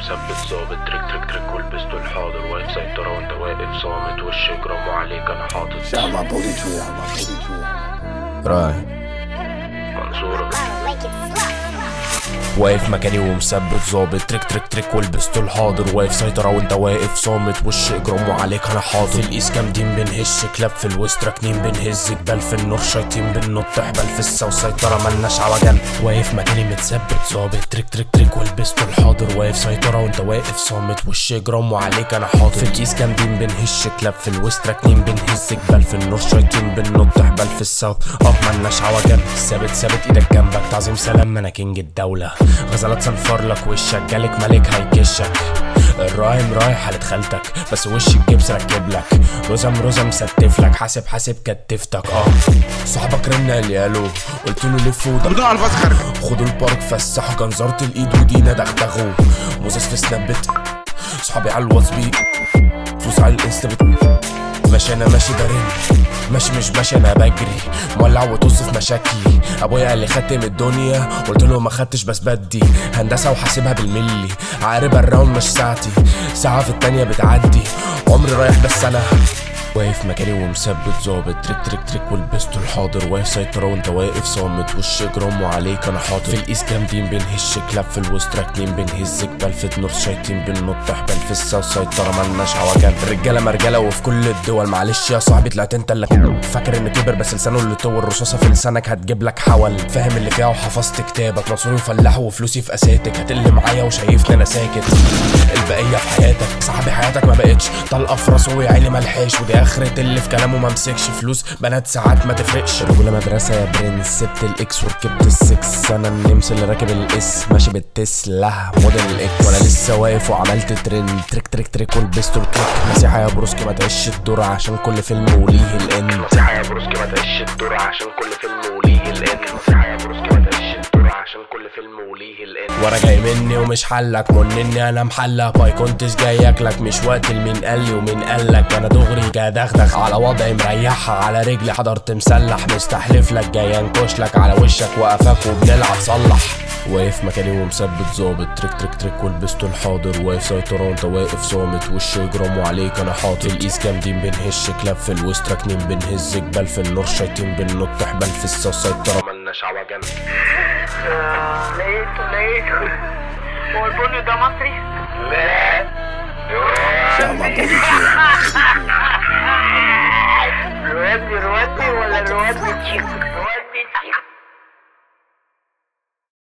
ومثبت ظابط تريك تريك تريك والبستول حاضر واقف سيطرة وانت واقف صامت وش جرام وعليك انا حاطط Shout out my booty tree, out my booty tree. راي منصورة واقف مكاني ومثبت ظابط تريك تريك تريك والبستول حاضر واقف سيطرة وانت واقف صامت وش اجرام وعليك انا حاضر في القيس جامدين بنهش كلاب في الوسط راكنين بنهز جبال في النور شايطين بننط حبال في السا وسيطرة ملناش عوجان واقف مكاني متثبت ظابط تريك تريك تريك والبستول حاضر واقف سيطرة وانت واقف صامت وش اجرام وعليك انا حاضر في القيس جامدين بنهش كلاب في الوسط راكنين بنهز جبال في النور شايطين بننط حبال في الساوث اه ملناش عوجان ثابت ثابت ايدك جنبك تعظيم سلام انا كينج الدولة غزلات صنفر لك وشك جالك ملك هيكشك الرايم رايح على خالتك بس وش الجبس ركب لك رزم رزم ستف لك حاسب حاسب كتفتك اه صاحبك رن قال لي الو قلت له لف وده بدون الفاظ خارجه خدوا البارك فسحوا جنزرة الايد ودينا دغدغوا موزس في سنابت صحابي على الواتس بي فلوس على الانستا بت ماشي انا ماشي برن ماشي مش ماشي انا بجري مولع وطز في مشاكلي ابويا قال لي ختم الدنيا قلت له ما خدتش بس بدي هندسه وحاسبها بالملي عارف الراوند مش ساعتي ساعه في التانيه بتعدي عمري رايح بس انا واقف مكاني ومثبت ظابط تريك تريك تريك والبستول حاضر واقف سيطرة وانت واقف صامت وش جرام وعليك انا حاضر في القيس جامدين بنهش كلاب في الوسط راكنين بنهز جبال في نور شايطين بننط حبال في الساوث سيطرة ملناش عوجان الرجالة مرجلة وفي كل الدول معلش يا صاحبي طلعت انت اللي فاكر ان كبر بس لسانه اللي طول رصاصة في لسانك هتجيب لك حول فاهم اللي فيها وحفظت كتابك منصوري وفلاح وفلوسي في اساتك هتقل معايا وشايفني انا ساكت البقية في حياتك صاحبي حياتك ما بقتش طلقة في راسه ويا ما لحقش ودي اخرة اللي في كلامه ما مسكش فلوس بنات ساعات ما تفرقش رجولة مدرسة يا برنس سبت الاكس وركبت السكس انا النمس اللي راكب الاس ماشي بالتسلا موديل الاكس وانا لسه واقف وعملت ترند تريك تريك تريك ولبست الكليك مسيحة يا بروسكي ما تعيش الدور عشان كل فيلم وليه الان نصيحة يا بروسكي ما تعيش الدور عشان كل فيلم وليه الان نصيحة يا بروسكي ما تعيش الدور عشان كل فيلم وليه الان ورا جاي مني ومش حلك مني انا محلة باي كنتش جاي اكلك مش وقت المين قال لي ومين قالك انا دغري جاي دغدغ على وضعي مريحها على رجلي حضرت مسلح مستحلف لك جاي انكش لك على وشك وقفك وبنلعب صلح واقف مكاني ومثبت ظابط تريك تريك تريك والبستول حاضر واقف سيطرة وانت واقف صامت وش جرام وعليك انا حاطط القيس جامدين بنهش كلاب في الوسط راكنين بنهز جبال في النور شايطين بننط حبال في السا سيطرة ملناش عوجان لقيته لقيته هو البن ده مصري؟ Shout out my booty tree. رواتي رواتي ولا رواتي تشيكو؟